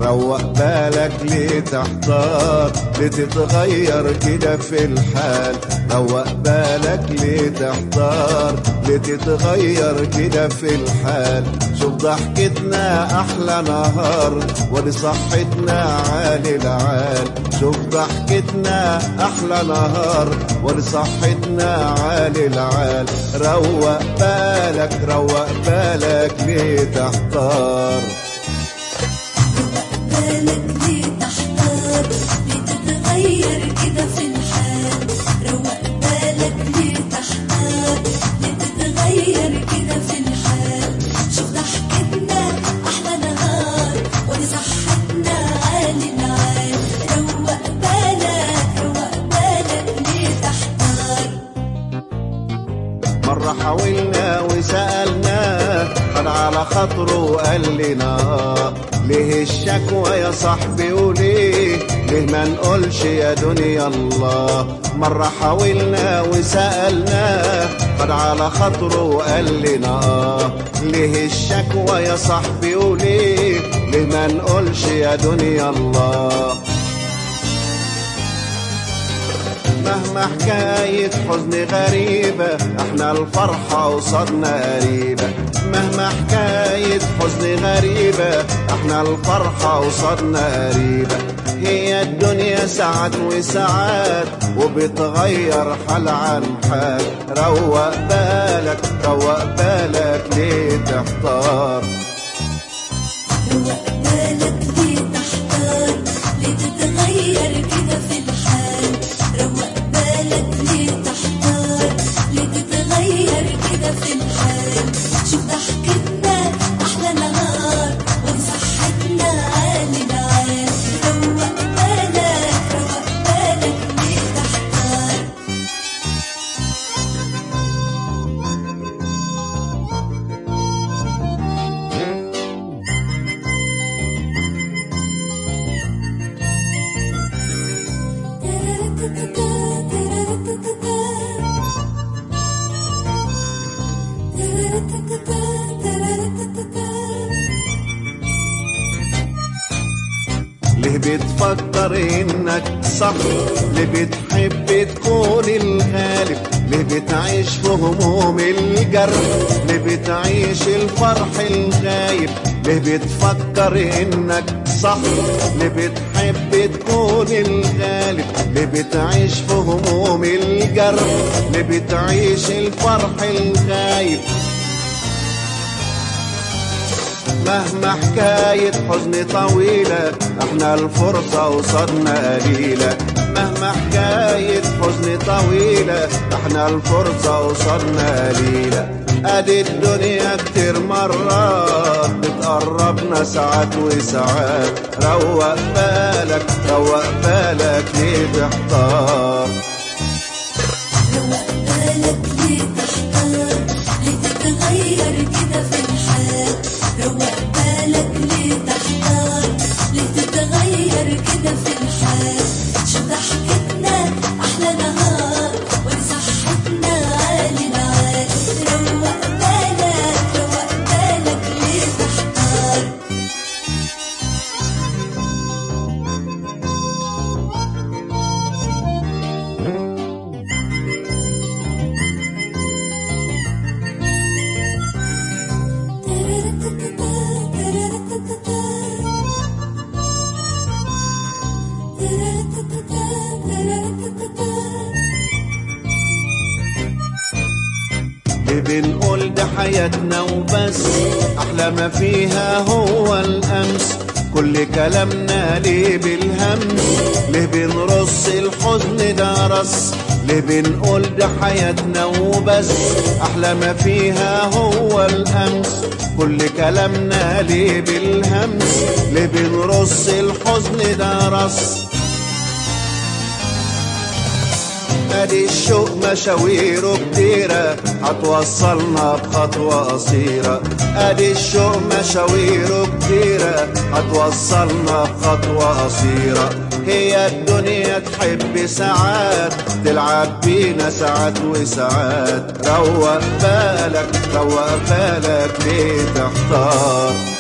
روق بالك ليه تحتار ليه تتغير كده في الحال روق بالك ليه تحتار ليه تتغير كده في الحال شوف ضحكتنا احلى نهار ولصحتنا عالي العال شوف ضحكتنا احلى نهار ولصحتنا عالي العال روق بالك روق بالك ليه تحتار بالك ليه تحتار ليه تتغير كده في الحال روق بالك ليه تحتار ليه تتغير كده في الحال شوف ضحكتنا احلى نهار ودي صحتنا عالي العال روق بالك روق بالك ليه تحتار مرة حاولنا وسألنا خد على خاطره وقال لنا ليه الشكوى يا صاحبي وليه ليه ما نقولش يا دنيا الله مرة حاولنا وسألنا خد على خاطره وقال لنا ليه الشكوى يا صاحبي وليه ليه ما نقولش يا دنيا الله مهما حكاية حزن غريبة احنا الفرحة وصدنا قريبة مهما حكاية حزن غريبة احنا الفرحة وصدنا قريبة هي الدنيا ساعات وساعات وبتغير حال عن حال روق بالك روق بالك ليه تحتار روق بالك ليه تحتار ليه تتغير كده في الحال روق بالك ليه تحتار ليه تتغير كده في الحال شوف ضحكتنا احلى نهار وصحتنا عالي العال روق بالك روق بالك ليه تحتار ليه بتفكر انك صح ليه بتحب تكون الغالب ليه بتعيش في هموم الجرح ليه بتعيش الفرح الغايب ليه بتفكر انك صح ليه بتحب تكون الغالب ليه بتعيش في هموم الجرح ليه بتعيش الفرح الغايب مهما حكاية حزن طويلة احنا الفرصة وصدنا قليلة مهما حكاية حزن طويلة احنا الفرصة وصدنا قليلة ادي الدنيا كتير مرات بتقربنا ساعات وساعات روق بالك روق بالك ليه تحتار روق بالك ليه تحتار ليه تتغير كده في الحال روق بالك ليه تحتار ليه تتغير كده في الحال شوف ضحكتنا احلى نهار ولصحتنا عالي العال روق بالك روق بالك ليه تحتار ليه بنقول ده حياتنا وبس احلى ما فيها هو الامس كل كلامنا ليه بالهمس ليه بنرص الحزن ده رص ليه بنقول ده حياتنا وبس احلى ما فيها هو الامس كل كلامنا ليه بالهمس ليه بنرص الحزن ده رص ادي الشوق مشاويره كتيرة هتوصلنا بخطوة قصيرة ادي الشوق مشاويره كتيرة هتوصلنا بخطوة قصيرة هي الدنيا تحب ساعات تلعب بينا ساعات وساعات روق بالك روق بالك ليه تحتار